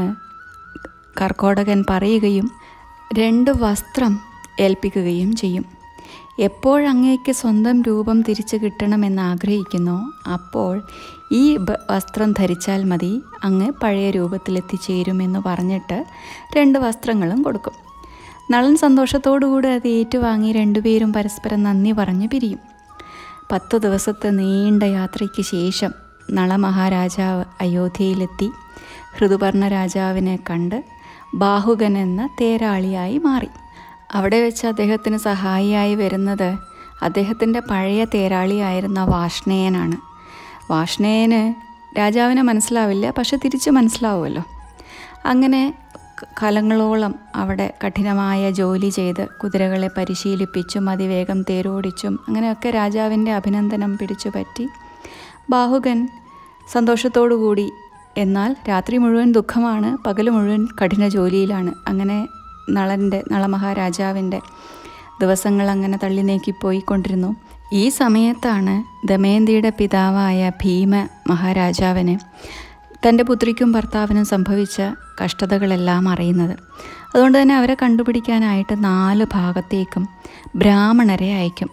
കർക്കോടകൻ പറയുകയും രണ്ട് വസ്ത്രം ഏൽപ്പിക്കുകയും ചെയ്യും എപ്പോഴങ്ങേക്ക് സ്വന്തം രൂപം തിരിച്ചു കിട്ടണമെന്ന് ആഗ്രഹിക്കുന്നോ അപ്പോൾ ഈ ബ- വസ്ത്രം ധരിച്ചാൽ മതി അങ്ങ് പഴയ രൂപത്തിലെത്തിച്ചേരുമെന്ന് പറഞ്ഞിട്ട് രണ്ട് വസ്ത്രങ്ങളും കൊടുക്കും നളൻ സന്തോഷത്തോടുകൂടി അത് ഏറ്റുവാങ്ങി രണ്ടുപേരും പരസ്പരം നന്ദി പറഞ്ഞ് പിരിയും പത്തു ദിവസത്തെ നീണ്ട യാത്രയ്ക്ക് ശേഷം നളമഹാരാജാവ് അയോധ്യയിലെത്തി ഋതുപർണ രാജാവിനെ കണ്ട് ബാഹുകൻ എന്ന തേരാളിയായി മാറി അവിടെ വെച്ച് അദ്ദേഹത്തിന് സഹായിയായി വരുന്നത് അദ്ദേഹത്തിൻ്റെ പഴയ തേരാളിയായിരുന്ന വാഷ്ണേയനാണ് വാഷ്ണേയന് രാജാവിനെ മനസ്സിലാവില്ല പക്ഷെ തിരിച്ച് മനസ്സിലാവുമല്ലോ അങ്ങനെ ക- കാലങ്ങളോളം അവിടെ കഠിനമായ ജോലി ചെയ്ത് കുതിരകളെ പരിശീലിപ്പിച്ചും അതിവേഗം തേരോടിച്ചും അങ്ങനെയൊക്കെ രാജാവിൻ്റെ അഭിനന്ദനം പിടിച്ചു പറ്റി ബാഹുകൻ സന്തോഷത്തോടു കൂടി എന്നാൽ രാത്രി മുഴുവൻ ദുഃഖമാണ് പകൽ മുഴുവൻ കഠിന ജോലിയിലാണ് അങ്ങനെ നളൻ്റെ നളമഹാരാജാവിൻ്റെ ദിവസങ്ങൾ അങ്ങനെ തള്ളി നീക്കിപ്പോയിക്കൊണ്ടിരുന്നു ഈ സമയത്താണ് ദമയന്തിയുടെ പിതാവായ ഭീമ മഹാരാജാവിന് തൻ്റെ പുത്രിക്കും ഭർത്താവിനും സംഭവിച്ച കഷ്ടതകളെല്ലാം അറിയുന്നത് അതുകൊണ്ട് തന്നെ അവരെ കണ്ടുപിടിക്കാനായിട്ട് നാല് ഭാഗത്തേക്കും ബ്രാഹ്മണരെ അയക്കും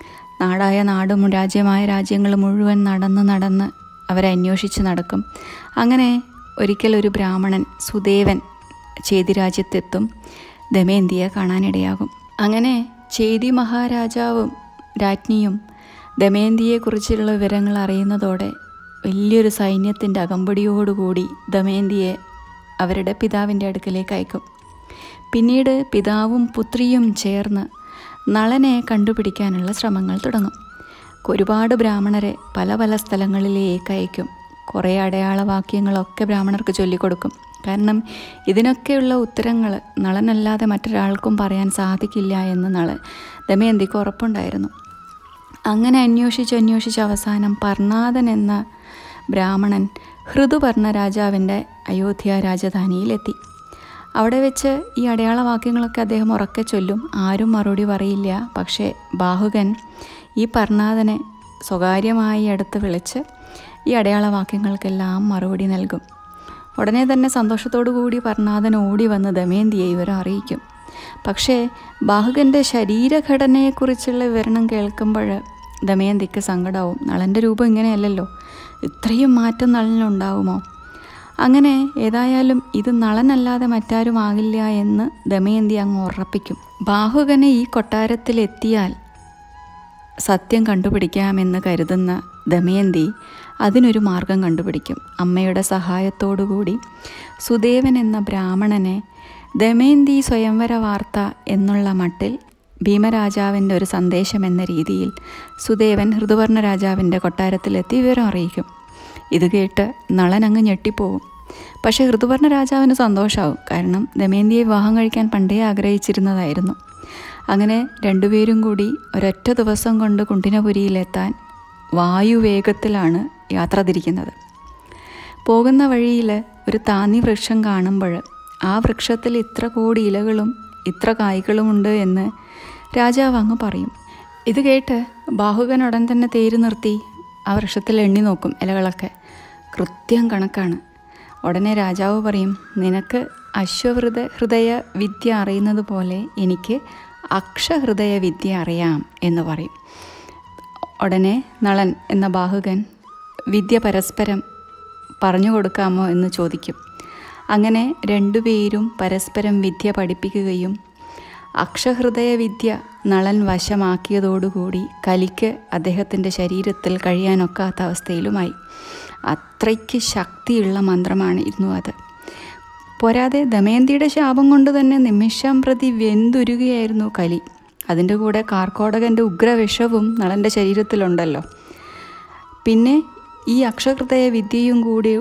നാടായ നാടും രാജ്യമായ രാജ്യങ്ങൾ മുഴുവൻ നടന്ന് നടന്ന് അവരെ അന്വേഷിച്ച് നടക്കും അങ്ങനെ ഒരിക്കൽ ഒരു ബ്രാഹ്മണൻ സുദേവൻ ചേതിരാജ്യത്തെത്തും ദമയന്തിയെ കാണാനിടയാകും അങ്ങനെ ചേതി മഹാരാജാവും രാജ്ഞിയും ദമയന്തിയെക്കുറിച്ചുള്ള വിവരങ്ങൾ അറിയുന്നതോടെ വലിയൊരു സൈന്യത്തിൻ്റെ അകമ്പടിയോടുകൂടി ദമയന്തിയെ അവരുടെ പിതാവിൻ്റെ അടുക്കലേക്ക് അയക്കും പിന്നീട് പിതാവും പുത്രിയും ചേർന്ന് നളനെ കണ്ടുപിടിക്കാനുള്ള ശ്രമങ്ങൾ തുടങ്ങും ഒരുപാട് ബ്രാഹ്മണരെ പല പല സ്ഥലങ്ങളിലേക്ക് അയക്കും കുറേ അടയാളവാക്യങ്ങളൊക്കെ ബ്രാഹ്മണർക്ക് ചൊല്ലിക്കൊടുക്കും കാരണം ഇതിനൊക്കെയുള്ള ഉത്തരങ്ങൾ നളനല്ലാതെ മറ്റൊരാൾക്കും പറയാൻ സാധിക്കില്ല എന്ന് നളൻ ദമയന്തിക്ക് ഉറപ്പുണ്ടായിരുന്നു അങ്ങനെ അന്വേഷിച്ച് അന്വേഷിച്ച് അവസാനം പർണാദൻ എന്ന ബ്രാഹ്മണൻ ഋതുപർണ രാജാവിൻ്റെ അയോധ്യ രാജധാനിയിലെത്തി അവിടെ വെച്ച് ഈ അടയാളവാക്യങ്ങളൊക്കെ അദ്ദേഹം ഉറക്കെ ചൊല്ലും ആരും മറുപടി പറയില്ല പക്ഷേ ബാഹുകൻ ഈ പർണാദനെ സ്വകാര്യമായി അടുത്ത് വിളിച്ച് ഈ അടയാളവാക്യങ്ങൾക്കെല്ലാം മറുപടി നൽകും ഉടനെ തന്നെ സന്തോഷത്തോടു കൂടി പർണാദൻ ഓടി വന്ന് ദമയന്തിയെ ഇവരെ അറിയിക്കും പക്ഷേ ബാഹുകൻ്റെ ശരീരഘടനയെക്കുറിച്ചുള്ള വിവരണം കേൾക്കുമ്പോൾ ദമയന്തിക്ക് സങ്കടവും നളൻ്റെ രൂപം ഇങ്ങനെയല്ലല്ലോ ഇത്രയും മാറ്റം നളനിലുണ്ടാവുമോ അങ്ങനെ ഏതായാലും ഇത് നളനല്ലാതെ മറ്റാരും ആകില്ല എന്ന് ദമയന്തി അങ്ങ് ഉറപ്പിക്കും ബാഹുകനെ ഈ കൊട്ടാരത്തിലെത്തിയാൽ സത്യം കണ്ടുപിടിക്കാമെന്ന് കരുതുന്ന ദമയന്തി അതിനൊരു മാർഗം കണ്ടുപിടിക്കും അമ്മയുടെ സഹായത്തോടുകൂടി സുദേവൻ എന്ന ബ്രാഹ്മണനെ ദമയന്തി സ്വയംവര വാർത്ത എന്നുള്ള മട്ടിൽ ഭീമരാജാവിൻ്റെ ഒരു സന്ദേശം എന്ന രീതിയിൽ സുദേവൻ ഋതുവർണ രാജാവിൻ്റെ കൊട്ടാരത്തിലെത്തി വിവരം അറിയിക്കും ഇത് കേട്ട് നളൻ അങ്ങ് ഞെട്ടിപ്പോവും പക്ഷേ ഋതുവർണ രാജാവിന് സന്തോഷമാവും കാരണം ദമയന്തിയെ വിവാഹം കഴിക്കാൻ പണ്ടേ ആഗ്രഹിച്ചിരുന്നതായിരുന്നു അങ്ങനെ രണ്ടുപേരും കൂടി ഒരൊറ്റ ദിവസം കൊണ്ട് കുണ്ടിനപുരിയിലെത്താൻ വായുവേഗത്തിലാണ് യാത്ര തിരിക്കുന്നത് പോകുന്ന വഴിയിൽ ഒരു താന്നി വൃക്ഷം കാണുമ്പോൾ ആ വൃക്ഷത്തിൽ ഇത്ര കോടി ഇലകളും ഇത്ര കായ്കളുമുണ്ട് എന്ന് രാജാവ് അങ്ങ് പറയും ഇത് കേട്ട് ബാഹുകൻ ഉടൻ തന്നെ തേര് നിർത്തി ആ വൃക്ഷത്തിൽ എണ്ണി നോക്കും ഇലകളൊക്കെ കൃത്യം കണക്കാണ് ഉടനെ രാജാവ് പറയും നിനക്ക് അശ്വഹൃദ ഹൃദയ വിദ്യ അറിയുന്നത് പോലെ എനിക്ക് അക്ഷഹൃദയ വിദ്യ അറിയാം എന്ന് പറയും ഉടനെ നളൻ എന്ന ബാഹുകൻ വിദ്യ പരസ്പരം പറഞ്ഞു കൊടുക്കാമോ എന്ന് ചോദിക്കും അങ്ങനെ രണ്ടുപേരും പരസ്പരം വിദ്യ പഠിപ്പിക്കുകയും അക്ഷഹൃദയ വിദ്യ നളൻ വശമാക്കിയതോടുകൂടി കലിക്ക് അദ്ദേഹത്തിൻ്റെ ശരീരത്തിൽ കഴിയാനൊക്കാത്ത അവസ്ഥയിലുമായി അത്രയ്ക്ക് ശക്തിയുള്ള മന്ത്രമായിരുന്നു അത് പോരാതെ ദമയന്തിയുടെ ശാപം കൊണ്ട് തന്നെ നിമിഷം പ്രതി വെന്തുരുകയായിരുന്നു കലി അതിൻ്റെ കൂടെ കാർക്കോടകൻ്റെ ഉഗ്രവിഷവും നളൻ്റെ ശരീരത്തിലുണ്ടല്ലോ പിന്നെ ഈ അക്ഷഹൃദയ വിദ്യയും കൂടി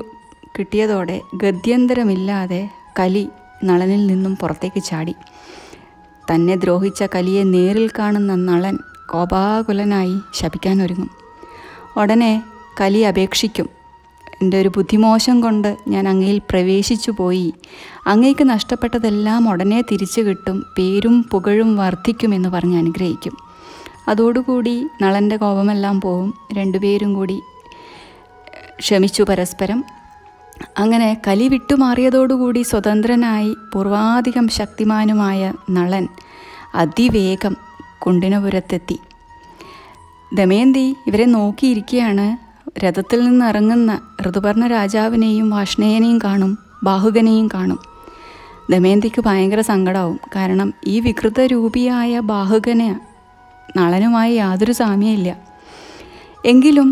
കിട്ടിയതോടെ ഗത്യന്തരമില്ലാതെ കലി നളനിൽ നിന്നും പുറത്തേക്ക് ചാടി തന്നെ ദ്രോഹിച്ച കലിയെ നേരിൽ കാണുന്ന നളൻ കോപാകുലനായി ശപിക്കാനൊരുങ്ങും ഉടനെ കലി അപേക്ഷിക്കും എൻ്റെ ഒരു ബുദ്ധിമോശം കൊണ്ട് ഞാൻ അങ്ങയിൽ പ്രവേശിച്ചു പോയി അങ്ങേക്ക് നഷ്ടപ്പെട്ടതെല്ലാം ഉടനെ തിരിച്ചു കിട്ടും പേരും പുകഴും വർദ്ധിക്കുമെന്ന് പറഞ്ഞ് അനുഗ്രഹിക്കും അതോടുകൂടി നളൻ്റെ കോപമെല്ലാം പോവും രണ്ടുപേരും കൂടി ക്ഷമിച്ചു പരസ്പരം അങ്ങനെ കലി വിട്ടുമാറിയതോടുകൂടി സ്വതന്ത്രനായി പൂർവാധികം ശക്തിമാനുമായ നളൻ അതിവേഗം കുണ്ടിനപുരത്തെത്തി ദമയന്തി ഇവരെ നോക്കിയിരിക്കുകയാണ് രഥത്തിൽ നിന്ന് ഇറങ്ങുന്ന ഋതുപർണ രാജാവിനെയും വാഷ്ണേയനെയും കാണും ബാഹുകനെയും കാണും ദമയന്തിക്ക് ഭയങ്കര സങ്കടമാവും കാരണം ഈ വികൃത രൂപിയായ ബാഹുകന് നളനുമായി യാതൊരു സാമ്യമില്ല എങ്കിലും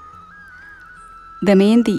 ദമയന്തി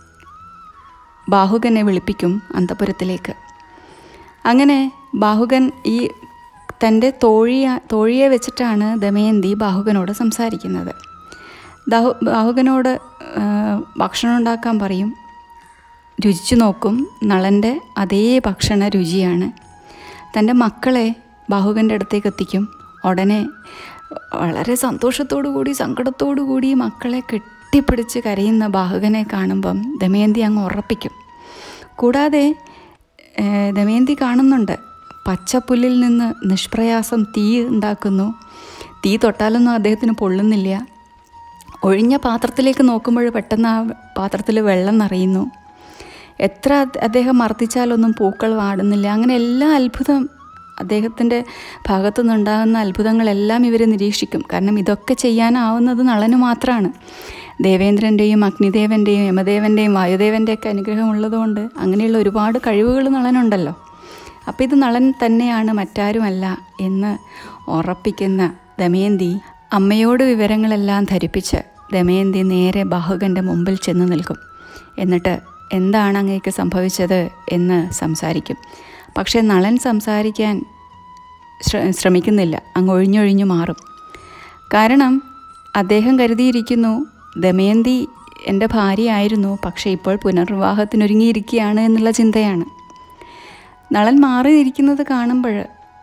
ബാഹുകനെ വിളിപ്പിക്കും അന്തപുരത്തിലേക്ക് അങ്ങനെ ബാഹുകൻ ഈ തൻ്റെ തോഴിയ തോഴിയെ വെച്ചിട്ടാണ് ദമയന്തി ബാഹുകനോട് സംസാരിക്കുന്നത് ദാഹു ബാഹുകനോട് ആ, ഭക്ഷണം ഉണ്ടാക്കാൻ പറയും രുചിച്ചു നോക്കും നളൻ്റെ അതേ ഭക്ഷണ രുചിയാണ് തൻ്റെ മക്കളെ ബാഹുകൻ്റെ അടുത്തേക്ക് എത്തിക്കും ഉടനെ വളരെ സന്തോഷത്തോടു കൂടി സങ്കടത്തോടു കൂടി മക്കളെ കെട്ടിപ്പിടിച്ച് കരയുന്ന ബാഹുകനെ കാണുമ്പം ദമയന്തി അങ്ങ് ഉറപ്പിക്കും കൂടാതെ ഏഹ്, ദമയന്തി കാണുന്നുണ്ട് പച്ചപ്പുല്ലിൽ നിന്ന് നിഷ്പ്രയാസം തീ ഉണ്ടാക്കുന്നു തീ തൊട്ടാലൊന്നും അദ്ദേഹത്തിന് പൊള്ളുന്നില്ല ഒഴിഞ്ഞ പാത്രത്തിലേക്ക് നോക്കുമ്പോൾ പെട്ടെന്ന് ആ പാത്രത്തിൽ വെള്ളം നിറയുന്നു എത്ര അദ്- അദ്ദേഹം മർദ്ദിച്ചാലൊന്നും പൂക്കൾ വാടുന്നില്ല അങ്ങനെ എല്ലാ അത്ഭുതം അദ്ദേഹത്തിൻ്റെ ഭാഗത്തു നിന്നുണ്ടാകുന്ന അത്ഭുതങ്ങളെല്ലാം ഇവർ നിരീക്ഷിക്കും കാരണം ഇതൊക്കെ ചെയ്യാനാവുന്നത് നളന് മാത്രമാണ് ദേവേന്ദ്രൻ്റെയും അഗ്നിദേവൻ്റെയും യമദേവൻ്റെയും വായുദേവൻ്റെയൊക്കെ അനുഗ്രഹം ഉള്ളതുകൊണ്ട് അങ്ങനെയുള്ള ഒരുപാട് കഴിവുകൾ നളനുണ്ടല്ലോ അപ്പോൾ ഇത് നളൻ തന്നെയാണ് മറ്റാരുമല്ല എന്ന് ഉറപ്പിക്കുന്ന ദമയന്തി അമ്മയോട് വിവരങ്ങളെല്ലാം ധരിപ്പിച്ച് ദമയന്തി നേരെ ബാഹുകൻ്റെ മുമ്പിൽ ചെന്ന് നിൽക്കും എന്നിട്ട് എന്താണ് അങ്ങേക്ക് സംഭവിച്ചത് എന്ന് സംസാരിക്കും പക്ഷേ നളൻ സംസാരിക്കാൻ ശ്ര- ശ്രമിക്കുന്നില്ല അങ്ങ് ഒഴിഞ്ഞൊഴിഞ്ഞു മാറും കാരണം അദ്ദേഹം കരുതിയിരിക്കുന്നു ദമയന്തി എൻ്റെ ഭാര്യയായിരുന്നു പക്ഷേ ഇപ്പോൾ പുനർവിവാഹത്തിനൊരുങ്ങിയിരിക്കുകയാണ് എന്നുള്ള ചിന്തയാണ് നളൻ മാറി ഇരിക്കുന്നത് കാണുമ്പോൾ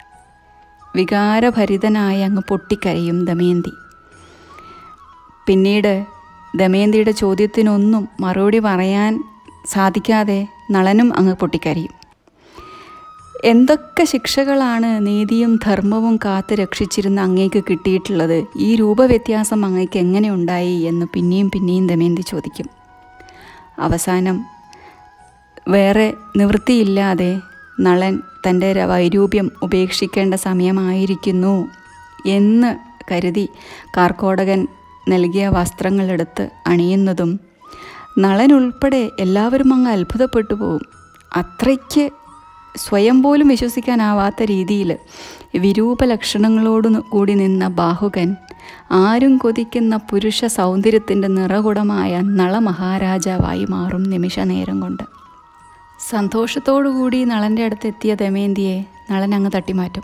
വികാരഭരിതനായി അങ്ങ് പൊട്ടിക്കരയും ദമയന്തി പിന്നീട് ദമയന്തിയുടെ ചോദ്യത്തിനൊന്നും മറുപടി പറയാൻ സാധിക്കാതെ നളനും അങ്ങ് പൊട്ടിക്കരയും എന്തൊക്കെ ശിക്ഷകളാണ് നീതിയും ധർമ്മവും കാത്ത് രക്ഷിച്ചിരുന്ന അങ്ങേക്ക് കിട്ടിയിട്ടുള്ളത് ഈ രൂപവ്യത്യാസം അങ്ങേക്ക് എങ്ങനെ ഉണ്ടായി എന്ന് പിന്നെയും പിന്നെയും ദമയന്തി ചോദിക്കും അവസാനം വേറെ നിവൃത്തിയില്ലാതെ നളൻ തൻ്റെ ര- വൈരൂപ്യം ഉപേക്ഷിക്കേണ്ട സമയമായിരിക്കുന്നു എന്ന് കരുതി കാർക്കോടകൻ നൽകിയ വസ്ത്രങ്ങളെടുത്ത് അണിയുന്നതും നളൻ ഉൾപ്പെടെ എല്ലാവരും അങ്ങ് അത്ഭുതപ്പെട്ടു പോകും അത്രയ്ക്ക് സ്വയം പോലും വിശ്വസിക്കാനാവാത്ത രീതിയിൽ വിരൂപ ലക്ഷണങ്ങളോട് കൂടി നിന്ന ബാഹുകൻ ആരും കൊതിക്കുന്ന പുരുഷ സൗന്ദര്യത്തിൻ്റെ നിറകുടമായ നളമഹാരാജാവായി മാറും നിമിഷ നേരം കൊണ്ട് സന്തോഷത്തോടുകൂടി നളൻ്റെ അടുത്ത് എത്തിയ ദമയന്തിയെ നളൻ അങ്ങ് തട്ടിമാറ്റും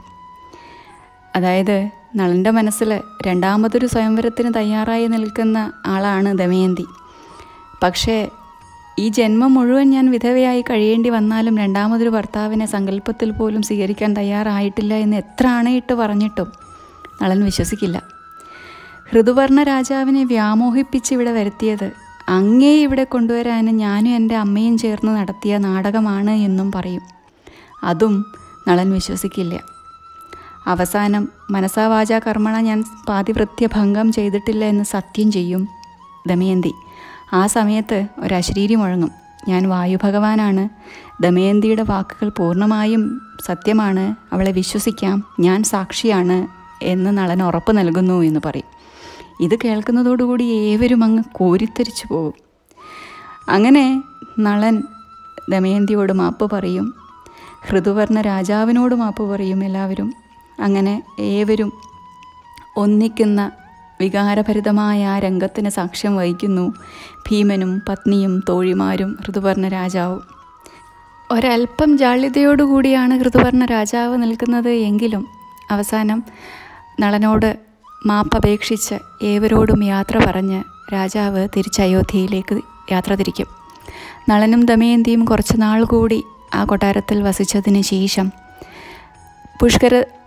അതായത് നളൻ്റെ മനസ്സിൽ രണ്ടാമതൊരു സ്വയംവരത്തിന് തയ്യാറായി നിൽക്കുന്ന ആളാണ് ദമയന്തി പക്ഷേ ഈ ജന്മം മുഴുവൻ ഞാൻ വിധവയായി കഴിയേണ്ടി വന്നാലും രണ്ടാമതൊരു ഭർത്താവിനെ സങ്കല്പത്തിൽ പോലും സ്വീകരിക്കാൻ തയ്യാറായിട്ടില്ല എന്ന് എത്ര ആണയിട്ട് പറഞ്ഞിട്ടും നളൻ വിശ്വസിക്കില്ല ഋതുവർണ രാജാവിനെ വ്യാമോഹിപ്പിച്ച് ഇവിടെ വരുത്തിയത് അങ്ങേ ഇവിടെ കൊണ്ടുവരാൻ ഞാനും എൻ്റെ അമ്മയും ചേർന്ന് നടത്തിയ നാടകമാണ് എന്നും പറയും അതും നളൻ വിശ്വസിക്കില്ല അവസാനം മനസാവാച കർമ്മണ ഞാൻ പാതിവൃത്യ ഭംഗം ചെയ്തിട്ടില്ല എന്ന് സത്യം ചെയ്യും ദമയന്തി ആ സമയത്ത് ഒരു അശരീരി മുഴങ്ങും ഞാൻ വായുഭഗവാനാണ് ദമയന്തിയുടെ വാക്കുകൾ പൂർണ്ണമായും സത്യമാണ് അവളെ വിശ്വസിക്കാം ഞാൻ സാക്ഷിയാണ് എന്ന് നളൻ ഉറപ്പ് നൽകുന്നു എന്ന് പറയും ഇത് കേൾക്കുന്നതോടുകൂടി ഏവരും അങ്ങ് കോരിത്തരിച്ചു പോകും അങ്ങനെ നളൻ ദമയന്തിയോട് മാപ്പ് പറയും ഋതുവർണ രാജാവിനോട് മാപ്പ് പറയും എല്ലാവരും അങ്ങനെ ഏവരും ഒന്നിക്കുന്ന വികാരഭരിതമായ ആ രംഗത്തിന് സാക്ഷ്യം വഹിക്കുന്നു ഭീമനും പത്നിയും തോഴിമാരും ഋതുവർണ രാജാവും ഒരല്പം ജാള്യതയോടുകൂടിയാണ് ഋതുവർണ രാജാവ് നിൽക്കുന്നത് എങ്കിലും അവസാനം നളനോട് മാപ്പപേക്ഷിച്ച് ഏവരോടും യാത്ര പറഞ്ഞ് രാജാവ് തിരിച്ച് അയോധ്യയിലേക്ക് യാത്ര തിരിക്കും നളനും ദമയന്തിയും കുറച്ച് നാൾ കൂടി ആ കൊട്ടാരത്തിൽ വസിച്ചതിന് ശേഷം പുഷ്കര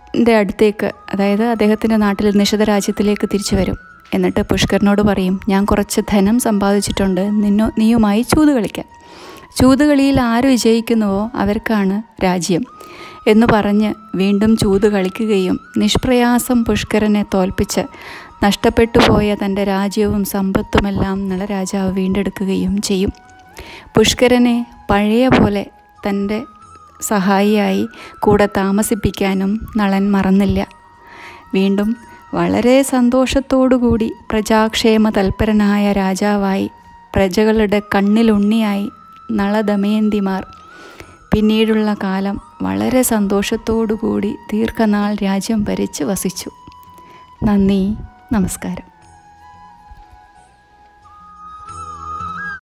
പുഷ്കരൻ്റെ അടുത്തേക്ക് അതായത് അദ്ദേഹത്തിൻ്റെ നാട്ടിൽ നിഷിത രാജ്യത്തിലേക്ക് തിരിച്ചു വരും എന്നിട്ട് പുഷ്കരനോട് പറയും ഞാൻ കുറച്ച് ധനം സമ്പാദിച്ചിട്ടുണ്ട് നിന്നോ നീയുമായി ചൂത് കളിക്കാൻ ചൂതുകളിയിൽ ആര് വിജയിക്കുന്നുവോ അവർക്കാണ് രാജ്യം എന്ന് പറഞ്ഞ് വീണ്ടും ചൂത് കളിക്കുകയും നിഷ്പ്രയാസം പുഷ്കരനെ തോൽപ്പിച്ച് നഷ്ടപ്പെട്ടു പോയ തൻ്റെ രാജ്യവും സമ്പത്തുമെല്ലാം നളരാജാവ് വീണ്ടെടുക്കുകയും ചെയ്യും പുഷ്കരനെ പഴയ പോലെ തൻ്റെ സഹായിയായി കൂടെ താമസിപ്പിക്കാനും നളൻ മറന്നില്ല വീണ്ടും വളരെ സന്തോഷത്തോടുകൂടി പ്രജാക്ഷേമ തൽപരനായ രാജാവായി പ്രജകളുടെ കണ്ണിലുണ്ണിയായി നളദമയന്തിമാർ പിന്നീടുള്ള കാലം വളരെ സന്തോഷത്തോടുകൂടി ദീർഘനാൾ രാജ്യം ഭരിച്ച് വസിച്ചു നന്ദി നമസ്കാരം